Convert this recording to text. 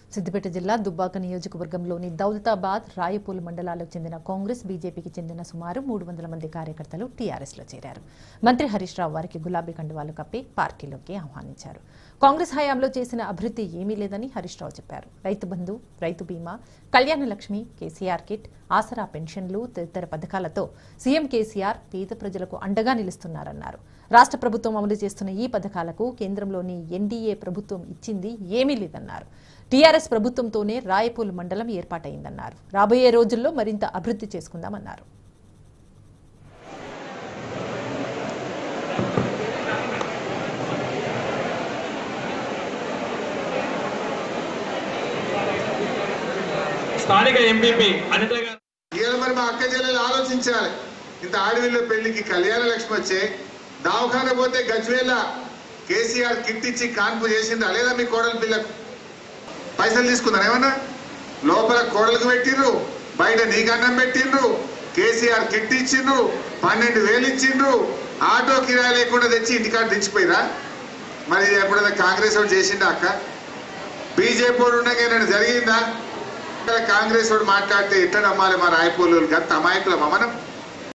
సిద్దిపేట జిల్లా దుబ్బాక నియోజకవర్గంలోని దౌలతాబాద్ రాయపూల్ మండలాలకు చెందిన కాంగ్రెస్ బీజేపీకి చెందిన సుమారు మూడు వందల మంది కార్యకర్తలు టీఆర్ఎస్ లో చేరారు మంత్రి హరీష్ రావు వారికి గులాబీ కండువాలు కప్పి పార్టీలోకి ఆహ్వానించారు కాంగ్రెస్ హయాంలో చేసిన అభివృద్ధి ఏమీ లేదని హరీష్ రావు చెప్పారు రైతు బంధు రైతు బీమా కళ్యాణ లక్ష్మి కేసీఆర్ కిట్ ఆసరా పెన్షన్లు తదితర పథకాలతో సీఎం కేసీఆర్ పేద ప్రజలకు అండగా నిలుస్తున్నారన్నారు రాష్ట్ర ప్రభుత్వం అమలు చేస్తున్న ఈ పథకాలకు కేంద్రంలోని ఎన్డీఏ ప్రభుత్వం ఇచ్చింది ఏమీ లేదన్నారు టీఆర్ఎస్ ప్రభుత్వంతోనే రాయపూల్ మండలం ఏర్పాటైందన్నారు రాబోయే రోజుల్లో మరింత అభివృద్ధి చేసుకుందామన్నారు స్థానిక ఎంపీపీ అనిత గారు ఇవాళ మరి మా అక్క చెల్లెలు ఆలోచించాలి ఇంత ఆడవిల్ల పెళ్లికి కళ్యాణ లక్ష్మి వచ్చే దవాఖాన పోతే గజ్వేల కేసీఆర్ కిట్ ఇచ్చి కాన్పు చేసిండ్రా లేదా మీ కోడల పిల్లకు పైసలు తీసుకున్నారు ఏమన్నా లోపల కోడలకు పెట్టిండ్రు బయట నీకు అన్నం పెట్టిండ్రు కేసీఆర్ కిట్ ఇచ్చిండ్రు పన్నెండు వేలు ఇచ్చిండ్రు ఆటో కిరాయి లేకుండా తెచ్చి ఇంటికాడ దించిపోయిరా మరి ఇది ఎప్పుడైనా కాంగ్రెస్ వాడు చేసిండా అక్క బీజేపీ వాడు ఉండగా ఏమైనా జరిగిందా ఇక్కడ కాంగ్రెస్ వాడు మాట్లాడితే ఎట్లా నమ్మాలి మా రాయపూర్లు గత అమాయకులమా మనం